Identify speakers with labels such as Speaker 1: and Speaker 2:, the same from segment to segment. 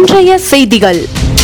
Speaker 1: இன்றைய செய்திகள்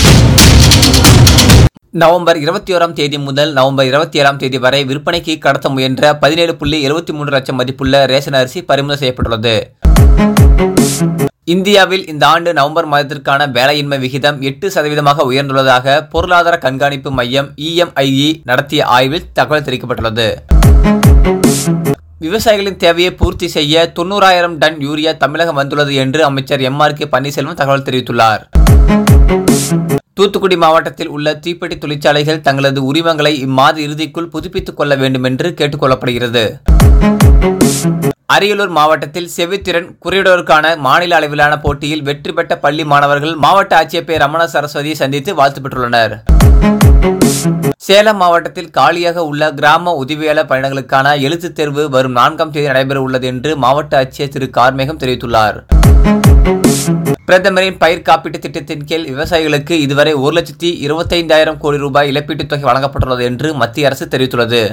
Speaker 2: நவம்பர் இருபத்தி ஓராம் தேதி முதல் நவம்பர் இருபத்தி ஏழாம் தேதி வரை விற்பனைக்கு கடத்த முயன்ற பதினேழு புள்ளி எழுபத்தி மூன்று லட்சம் மதிப்புள்ள ரேஷன் அரிசி பறிமுதல் செய்யப்பட்டுள்ளது இந்தியாவில் இந்த ஆண்டு நவம்பர் மாதத்திற்கான வேலையின்மை விகிதம் எட்டு சதவீதமாக உயர்ந்துள்ளதாக பொருளாதார கண்காணிப்பு மையம் இஎம்ஐஇ நடத்திய ஆய்வில் தகவல் தெரிவிக்கப்பட்டுள்ளது விவசாயிகளின் தேவையை பூர்த்தி செய்ய தொண்ணூறாயிரம் டன் யூரியா தமிழகம் வந்துள்ளது என்று அமைச்சர் எம் ஆர் கே பன்னீர்செல்வம் தகவல் தெரிவித்துள்ளார் தூத்துக்குடி மாவட்டத்தில் உள்ள தீப்பெட்டி தொழிற்சாலைகள் தங்களது உரிமங்களை இம்மாத இறுதிக்குள் புதுப்பித்துக் கொள்ள வேண்டும் என்று கேட்டுக்கொள்ளப்படுகிறது அரியலூர் மாவட்டத்தில் செவித்திறன் குறியீடோருக்கான மாநில அளவிலான போட்டியில் வெற்றி பெற்ற பள்ளி மாணவர்கள் மாவட்ட ஆட்சியர் பே ரமண சரஸ்வதியை சந்தித்து வாழ்த்து பெற்றுள்ளனர் சேலம் மாவட்டத்தில் காலியாக உள்ள கிராம உதவியாளர் பயணங்களுக்கான எழுத்துத் தேர்வு வரும் நான்காம் தேதி நடைபெற உள்ளது என்று மாவட்ட ஆட்சியர் திரு கார்மேகம் தெரிவித்துள்ளார் பிரதமரின் பயிர் காப்பீட்டு திட்டத்தின் கீழ் விவசாயிகளுக்கு இதுவரை ஒரு லட்சத்தி இருபத்தைந்தாயிரம் கோடி ரூபாய் இழப்பீட்டுத் தொகை வழங்கப்பட்டுள்ளது என்று மத்திய அரசு தெரிவித்துள்ளது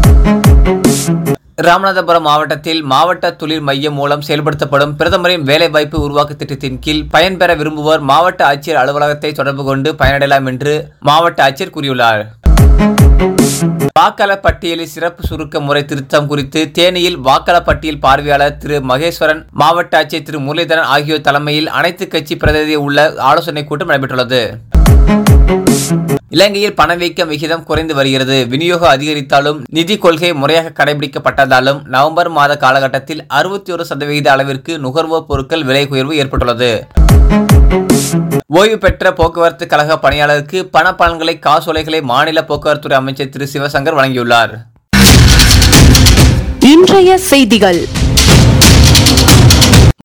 Speaker 2: ராமநாதபுரம் மாவட்டத்தில் மாவட்ட தொழில் மையம் மூலம் செயல்படுத்தப்படும் பிரதமரின் வேலைவாய்ப்பு உருவாக்கு திட்டத்தின் கீழ் பயன்பெற விரும்புவோர் மாவட்ட ஆட்சியர் அலுவலகத்தை தொடர்பு கொண்டு பயனடையலாம் என்று மாவட்ட ஆட்சியர் கூறியுள்ளார் வாக்காளர் பட்டியலில் சிறப்பு சுருக்க முறை திருத்தம் குறித்து தேனியில் வாக்காளர் பட்டியல் பார்வையாளர் திரு மகேஸ்வரன் மாவட்ட ஆட்சியர் திரு முரளிதரன் ஆகியோர் தலைமையில் அனைத்து கட்சி பிரதிநிதி உள்ள ஆலோசனை கூட்டம் நடைபெற்றுள்ளது இலங்கையில் பணவீக்கம் விகிதம் குறைந்து வருகிறது விநியோகம் அதிகரித்தாலும் நிதி கொள்கை முறையாக கடைபிடிக்கப்பட்டதாலும் நவம்பர் மாத காலகட்டத்தில் அறுபத்தி ஒரு சதவிகித அளவிற்கு நுகர்வோர் பொருட்கள் விலை உயர்வு ஏற்பட்டுள்ளது ஓய்வு பெற்ற போக்குவரத்து கழக பணியாளருக்கு பண பலன்களை காசோலைகளை மாநில போக்குவரத்துறை அமைச்சர் திரு சிவசங்கர் வழங்கியுள்ளார்
Speaker 1: இன்றைய செய்திகள்